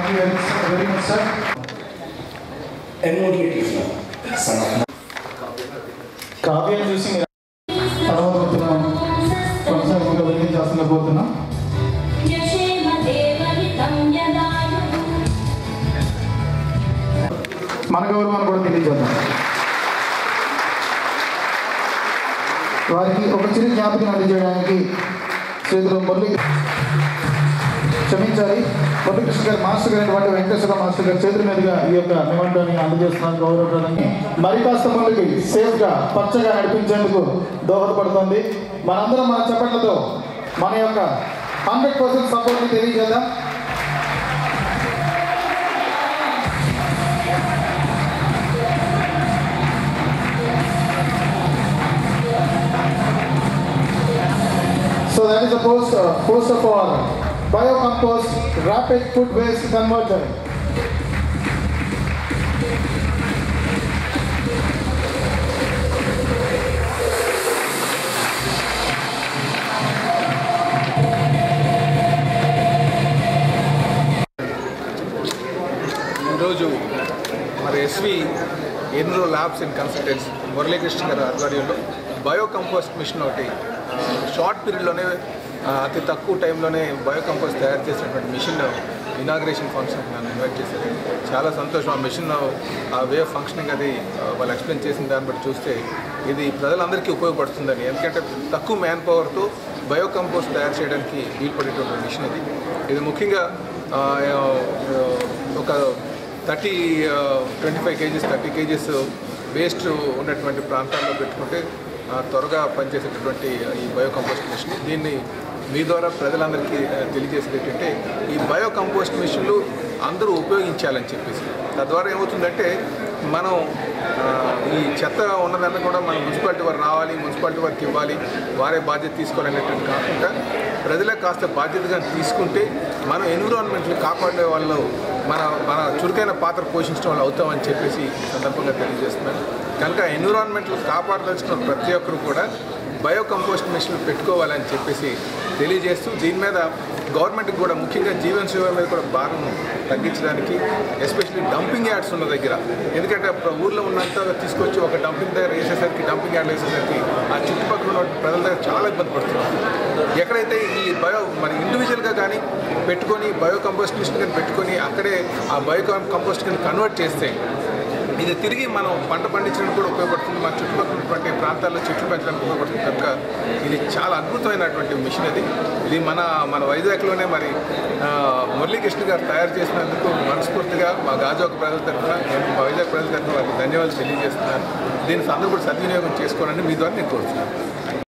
Thank you very much sir ఎన్మోటివేటివ్ సన్ ఆఫ్ కావ్యాన్ని చూసి మీరు అనుభవతులను కొనసాగింపుగా వెళ్ళి చేస్తున్న పోతున్నాం మన గౌరవాన్ని కూడా తెలియజేద్దాం వారికి ఒక చిరు జ్ఞాపకం అందజేయడానికి శ్రీధులు మురళి క్షమించాలి మురళీకృష్ణ గారి మాస్టర్ గారు అయినటువంటి వెంకటేశ్వర మాస్టర్ గారి చేతుల మీదుగా ఈ యొక్క నిబంధనని అందజేస్తున్నారు గౌరవప్రదంగా మరి కాస్త పనులకి సేఫ్గా పచ్చగా నడిపించేందుకు దోహదపడుతుంది మనందరం మన చెప్పట్లతో మన యొక్క హండ్రెడ్ పర్సెంట్ సపోర్ట్ని తెలియజేద్దాం So that is the post, uh, post of our biocompost rapid food waste converter. ఈరోజు మరి ఎస్వి ఎన్రో ల్యాబ్స్ అండ్ కన్సల్టెంట్స్ మురళీకృష్ణ గారి ఆధ్వర్యంలో బయో కంపోస్ట్ మిషన్ ఒకటి ఆ, షార్ట్ పీరియడ్లోనే ఆ, అతి తక్కువ టైంలోనే బయో కంపోస్ట్ తయారు చేసినటువంటి మిషన్ ఇనాగ్రేషన్ ఫంక్షన్ నన్ను ఇన్వైట్ చేశారు చాలా సంతోషం ఆ మిషన్ ఆ వే ఆఫ్ ఫంక్షనింగ్ అది ఆ, వాళ్ళు ఎక్స్ప్లెయిన్ చేసిన దాన్ని బట్టి చూస్తే ఇది ప్రజలందరికీ ఉపయోగపడుతుందని ఎందుకంటే తక్కువ మ్యాన్ పవర్తో బయో కంపోస్ట్ తయారు చేయడానికి వీలుపడేటువంటి మిషన్ ఇది ఇది ముఖ్యంగా ఆ, ఆ, ఒక thirty twenty five kgs thirty kgs waste ఉన్నటువంటి ప్రాంతాల్లో పెట్టుకుంటే ఆ, త్వరగా పనిచేసేటటువంటి ఈ బయో కంపోస్ట్ మిషన్ దీన్ని మీ ద్వారా ప్రజలందరికీ ఆ, తెలియజేసేది ఏంటంటే ఈ బయో కంపోస్ట్ మిషన్లు అందరూ ఉపయోగించాలని చెప్పేసి తద్వారా ఏమవుతుందంటే మనం ఆ, ఈ చెత్త ఉన్నదన్న కూడా మన మున్సిపాలిటీ వారు రావాలి మున్సిపాలిటీ వారికి ఇవ్వాలి వారే బాధ్యత తీసుకోవాలనేటువంటి కాకుండా ప్రజలే కాస్త బాధ్యతగా తీసుకుంటే మనం ఎన్విరాన్మెంట్ని కాపాడే వాళ్ళు మన మన చురుకైన పాత్ర పోషించడం వాళ్ళు అవుతామని చెప్పేసి ఈ సందర్భంగా తెలియజేస్తున్నాను కనుక ఎన్విరాన్మెంట్లు కాపాడదలుచుకున్న ప్రతి ఒక్కరు కూడా బయో కంపోస్ట్ మిషన్లు పెట్టుకోవాలని చెప్పేసి తెలియజేస్తూ దీని మీద గవర్నమెంట్కి కూడా ముఖ్యంగా జీవన్ సేవ మీద కూడా భారం తగ్గించడానికి ఎస్పెషల్లీ డంపింగ్ యార్డ్స్ ఉన్న దగ్గర ఎందుకంటే ప్ర- ఊర్లో ఉన్నంత తీసుకొచ్చి ఒక డంపింగ్ దగ్గర వేసేసరికి డంపింగ్ యార్డ్ వేసేసరికి ఆ చుట్టుపక్కల ఉన్న ప్రజల దగ్గర చాలా ఇబ్బంది పడుతున్నారు ఎక్కడైతే ఈ బయో మరి ఇండివిజువల్గా కానీ పెట్టుకొని బయో కంపోస్ట్ మిషన్ కానీ పెట్టుకొని అక్కడే ఆ బయో కంపోస్ట్ కానీ కన్వర్ట్ చేస్తే ఇది తిరిగి మనం పంట పండించడానికి కూడా ఉపయోగపడుతుంది మన చుట్టుపక్కల ఉన్నటువంటి ప్రాంతాల్లో చెట్లు పెంచడానికి ఉపయోగపడుతుంది కనుక ఇది చాలా అద్భుతమైనటువంటి మిషన్ ఇది ఇది మన మన వైజాగ్లోనే మరి ఆ, మురళీకృష్ణ గారు తయారు చేసినందుకు మనస్ఫూర్తిగా మా గాజువాక ప్రజల తరఫున నేను మా వైజాగ్ ప్రజల తరఫున వారికి ధన్యవాదాలు తెలియజేస్తున్నాను దీన్ని అందరూ కూడా సద్వినియోగం చేసుకోవాలని మీ ద్వారా నేను కోరుతున్నాను